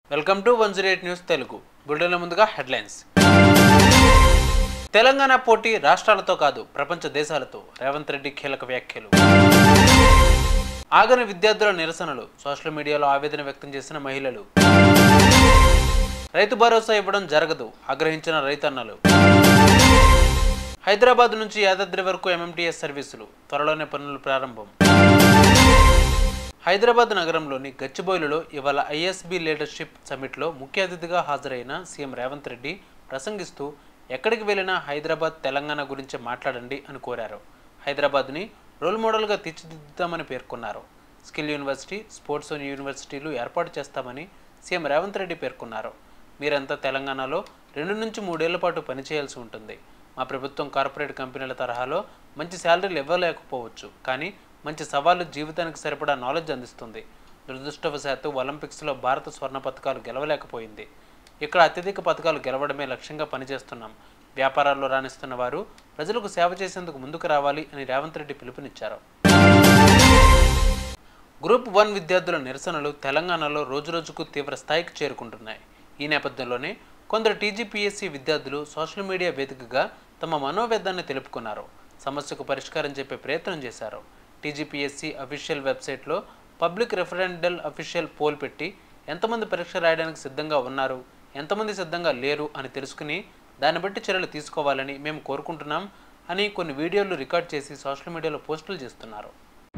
welcome to one zero eight news Telugu బులెటిన్ల ముందుగా headlines Telangana పోటీ రాష్ట్రాలతో కాదు ప్రపంచ దేశాలతో రేవంత్ రెడ్డి కీలక వ్యాఖ్యలు ఆగని విద్యార్థుల నిరసనలు సోషల్ మీడియాలో ఆవేదన వ్యక్తం చేసిన మహిళలు రైతు భరోసా ఇవ్వడం జరగదు ఆగ్రహించిన రైతన్నలు హైదరాబాద్ నుంచి యాదాద్రి వరకు ఎంఎంటీఎస్ సర్వీసులు త్వరలోనే పనులు ప్రారంభం హైదరాబాద్ నగరంలోని గచ్చిబౌలిలో ఇవాళ ఐఎస్బి లీడర్షిప్ సమిట్లో ముఖ్య అతిథిగా హాజరైన సీఎం రేవంత్ రెడ్డి ప్రసంగిస్తూ ఎక్కడికి వెళ్ళినా హైదరాబాద్ తెలంగాణ గురించి మాట్లాడండి అని కోరారు హైదరాబాద్ని రోల్ మోడల్గా తీర్చిదిద్దుతామని పేర్కొన్నారు స్కిల్ యూనివర్సిటీ స్పోర్ట్స్ యూనివర్సిటీలు ఏర్పాటు చేస్తామని సీఎం రేవంత్ రెడ్డి పేర్కొన్నారు మీరంతా తెలంగాణలో రెండు నుంచి మూడేళ్ల పాటు పనిచేయాల్సి ఉంటుంది మా ప్రభుత్వం కార్పొరేట్ కంపెనీల తరహాలో మంచి శాలరీలు ఇవ్వలేకపోవచ్చు కానీ మంచి సవాళ్ళు జీవితానికి సరిపడా నాలెడ్జ్ అందిస్తుంది దురదృష్టవశాత్తు ఒలింపిక్స్లో భారత స్వర్ణ పథకాలు గెలవలేకపోయింది ఇక్కడ అత్యధిక పథకాలు గెలవడమే లక్ష్యంగా పనిచేస్తున్నాం వ్యాపారాల్లో రాణిస్తున్న వారు ప్రజలకు సేవ చేసేందుకు ముందుకు రావాలి అని రేవంత్ రెడ్డి పిలుపునిచ్చారు గ్రూప్ వన్ విద్యార్థుల నిరసనలు తెలంగాణలో రోజురోజుకు తీవ్ర స్థాయికి చేరుకుంటున్నాయి ఈ నేపథ్యంలోనే కొందరు టీజీపీఎస్సీ విద్యార్థులు సోషల్ మీడియా వేదికగా తమ మనోవేదాన్ని తెలుపుకున్నారు సమస్యకు పరిష్కారం చెప్పే ప్రయత్నం చేశారు టీజీపీఎస్సీ అఫీషియల్ వెబ్సైట్లో పబ్లిక్ రెఫరెండల్ అఫీషియల్ పోల్ పెట్టి ఎంతమంది పరీక్ష రాయడానికి సిద్ధంగా ఉన్నారు ఎంతమంది సిద్ధంగా లేరు అని తెలుసుకుని దాన్ని బట్టి చర్యలు తీసుకోవాలని మేము కోరుకుంటున్నాం అని కొన్ని వీడియోలు రికార్డ్ చేసి సోషల్ మీడియాలో పోస్టులు చేస్తున్నారు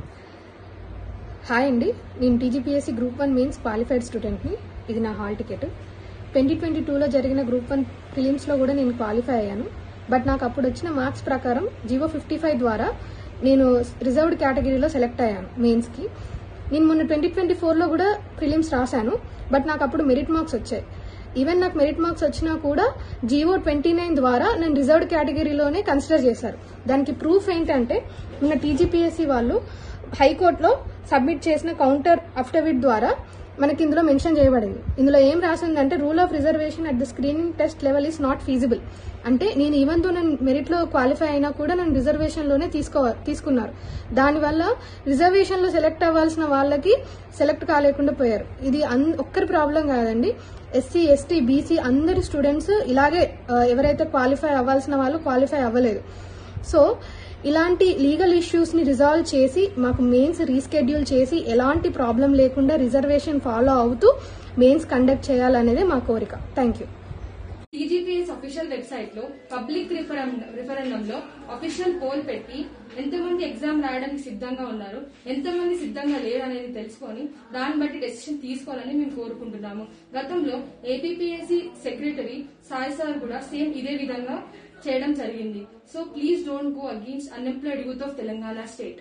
హాయ్ అండి నేను TGPSC group one mains qualified స్టూడెంట్ని ఇది నా హాల్ టికెట్ ట్వంటీ ట్వంటీ టూలో జరిగిన గ్రూప్ వన్ ప్రిలిమ్స్లో కూడా నేను క్వాలిఫై అయ్యాను బట్ నాకు అప్పుడు వచ్చిన మార్క్స్ ప్రకారం జీవో ఫిఫ్టీ ఫైవ్ ద్వారా నేను రిజర్వ్డ్ కేటగిరీలో సెలెక్ట్ అయ్యాను మెయిన్స్కి నేను మొన్న ట్వంటీ ట్వంటీ ఫోర్లో కూడా ప్రిలిమ్స్ రాశాను బట్ నాకు అప్పుడు మెరిట్ మార్క్స్ వచ్చాయి ఈవెన్ నాకు మెరిట్ మార్క్స్ వచ్చినా కూడా జీవో ట్వంటీ నైన్ ద్వారా నేను రిజర్వ్డ్ కేటగిరీలోనే కన్సిడర్ చేశారు దానికి ప్రూఫ్ ఏంటంటే మొన్న టీజీపీఎస్సీ వాళ్ళు హైకోర్టులో సబ్మిట్ చేసిన కౌంటర్ అఫిడవిట్ ద్వారా మనకి ఇందులో మెన్షన్ చేయబడింది ఇందులో ఏం రాసిందంటే rule of reservation at the screening test level is not feasible అంటే నేను ఈవెన్ తో నేను మెరిట్ లో క్వాలిఫై అయినా కూడా నేను రిజర్వేషన్ లోనే తీసుకో తీసుకున్నారు దానివల్ల రిజర్వేషన్ లో సెలెక్ట్ అవ్వాల్సిన వాళ్ళకి సెలెక్ట్ కాలేకుండా పోయారు ఇది అన్- ఒక్కరి ప్రాబ్లం కాదండి ఎస్సీ ఎస్టీ బీసీ అందరి స్టూడెంట్స్ ఇలాగే ఆ, ఎవరైతే క్వాలిఫై అవ్వాల్సిన వాళ్ళు క్వాలిఫై అవ్వలేదు సో ఇలాంటి లీగల్ ఇష్యూస్ ని రిజాల్వ్ చేసి మాకు మెయిన్స్ రీస్కెడ్యూల్ చేసి ఎలాంటి ప్రాబ్లం లేకుండా రిజర్వేషన్ ఫాలో అవుతూ మెయిన్స్ కండక్ట్ చేయాలనేదే మా కోరిక thank you TGPS official website లో పబ్లిక్ రిఫరెండం లో అఫీషియల్ పోల్ పెట్టి ఎంతమంది ఎగ్జామ్ రాయడానికి సిద్ధంగా ఉన్నారు ఎంతమంది సిద్ధంగా లేరు అనేది తెలుసుకొని దాన్ని బట్టి డెసిషన్ తీసుకోవాలని మేము కోరుకుంటున్నాము గతంలో ఏపీపీఎస్సీ సెక్రటరీ సాయి సార్ కూడా సేమ్ ఇదే విధంగా చేయడం జరిగింది so please don't go against unemployed youth of Telangana state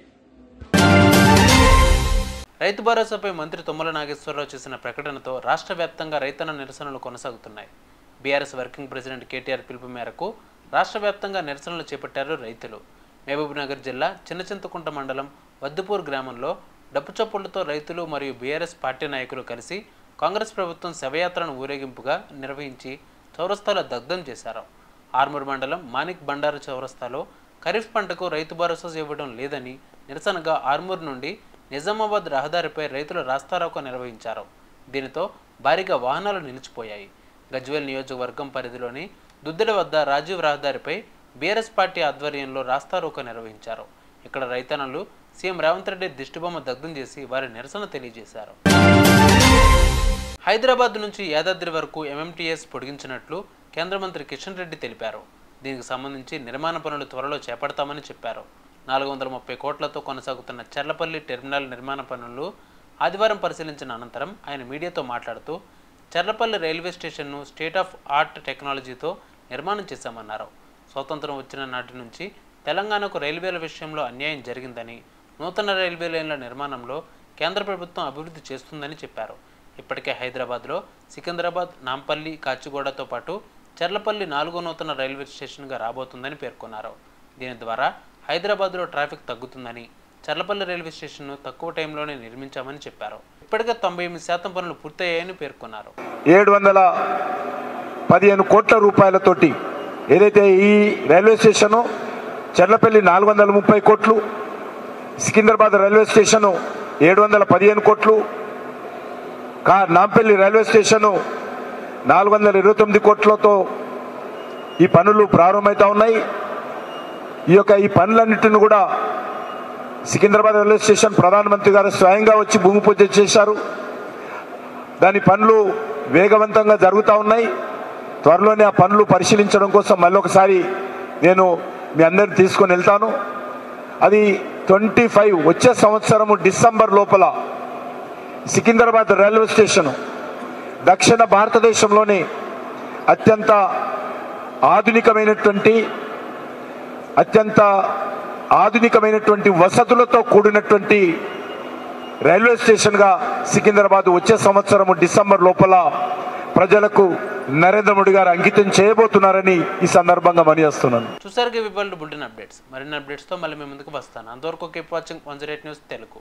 రైతు భరోసాపై మంత్రి తుమ్మల నాగేశ్వరరావు చేసిన ప్రకటనతో రాష్ట్ర వ్యాప్తంగా రైతన్న నిరసనలు కొనసాగుతున్నాయి బీఆర్ఎస్ వర్కింగ్ ప్రెసిడెంట్ కేటీఆర్ పిలుపు మేరకు రాష్ట్ర వ్యాప్తంగా నిరసనలు చేపట్టారు రైతులు మహబూబ్నగర్ జిల్లా చిన్నచింతకుంట మండలం వద్దుపూర్ గ్రామంలో డప్పు చప్పుళ్లతో రైతులు మరియు బీఆర్ఎస్ పార్టీ నాయకులు కలిసి కాంగ్రెస్ ప్రభుత్వం శవయాత్రను ఊరేగింపుగా నిర్వహించి చౌరస్తాలో దగ్ధం చేశారు ఆర్మూర్ మండలం మానిక్ బండారు చౌరస్తాలో ఖరీఫ్ పంటకు రైతు భరోసా ఇవ్వడం లేదని నిరసనగా ఆర్మూర్ నుండి నిజామాబాద్ రహదారిపై రైతులు రాస్తారోకో నిర్వహించారు దీనితో భారీగా వాహనాలు నిలిచిపోయాయి గజ్వేల్ నియోజకవర్గం పరిధిలోని దుద్దెడ వద్ద రాజీవ్ రహదారిపై బీఆర్ఎస్ పార్టీ ఆధ్వర్యంలో రాస్తారోకో నిర్వహించారు ఇక్కడ రైతన్నలు సీఎం రేవంత్ రెడ్డి దిష్టిబొమ్మ దగ్ధం చేసి వారి నిరసన తెలియజేశారు హైదరాబాద్ నుంచి యాదాద్రి వరకు ఎంఎంటీఎస్ పొడిగించినట్లు కేంద్ర మంత్రి కిషన్ రెడ్డి తెలిపారు దీనికి సంబంధించి నిర్మాణ పనులు త్వరలో చేపడతామని చెప్పారు నాలుగు వందల ముప్పై కోట్లతో కొనసాగుతున్న చర్లపల్లి టెర్మినల్ నిర్మాణ పనులు ఆదివారం పరిశీలించిన అనంతరం ఆయన మీడియాతో మాట్లాడుతూ చర్లపల్లి రైల్వే స్టేషన్ను స్టేట్ ఆఫ్ ఆర్ట్ టెక్నాలజీతో నిర్మాణం చేశామన్నారు స్వాతంత్రం వచ్చిన నాటి నుంచి తెలంగాణకు రైల్వేల విషయంలో అన్యాయం జరిగిందని నూతన రైల్వే లైన్ల నిర్మాణంలో కేంద్ర ప్రభుత్వం అభివృద్ధి చేస్తుందని చెప్పారు ఇప్పటికే హైదరాబాద్లో సికింద్రాబాద్ నాంపల్లి కాచిగూడతో పాటు చర్లపల్లి నాలుగో నూతన రైల్వే స్టేషన్గా రాబోతుందని పేర్కొన్నారు దీని ద్వారా హైదరాబాద్లో ట్రాఫిక్ తగ్గుతుందని చర్లపల్లి రైల్వే స్టేషన్ను తక్కువ టైంలోనే నిర్మించామని చెప్పారు ఇప్పటికే తొంభై ఎనిమిది శాతం పనులు పూర్తయ్యాయని పేర్కొన్నారు ఏడు వందల పదిహేను కోట్ల రూపాయలతోటి ఏదైతే ఈ రైల్వే స్టేషను చెర్లపల్లి నాలుగు వందల ముప్పై కోట్లు సికింద్రాబాద్ రైల్వే స్టేషను ఏడు వందల పదిహేను కోట్లు కా నాంపల్లి రైల్వే స్టేషను నాలుగు వందల ఇరవై తొమ్మిది కోట్లతో ఈ పనులు ప్రారంభమవుతా ఉన్నాయి ఈ యొక్క ఈ పనులన్నింటిని కూడా సికింద్రాబాద్ రైల్వే స్టేషన్ ప్రధానమంత్రి గారు స్వయంగా వచ్చి భూమి పూజ చేశారు దాని పనులు వేగవంతంగా జరుగుతూ ఉన్నాయి త్వరలోనే ఆ పనులు పరిశీలించడం కోసం మళ్ళీ ఒకసారి నేను మీ అందరిని తీసుకొని వెళ్తాను అది ట్వంటీ ఫైవ్ వచ్చే సంవత్సరము డిసెంబర్ లోపల సికింద్రాబాద్ రైల్వే స్టేషను దక్షిణ భారతదేశంలోని అత్యంత ఆధునికమైనటువంటి అత్యంత ఆధునికమైనటువంటి వసతులతో కూడినటువంటి రైల్వే స్టేషన్గా సికింద్రాబాద్ వచ్చే సంవత్సరము డిసెంబర్ లోపల ప్రజలకు నరేంద్ర మోడీ గారు అంకితం చేయబోతున్నారని ఈ సందర్భంగా మనియేస్తున్నాను చూసారుగా ఇవాళ బులెటిన్ అప్డేట్స్ మరిన్ని అప్డేట్స్తో మళ్ళీ మీ ముందుకు వస్తాను అంతవరకు keep watching one zero eight news Telugu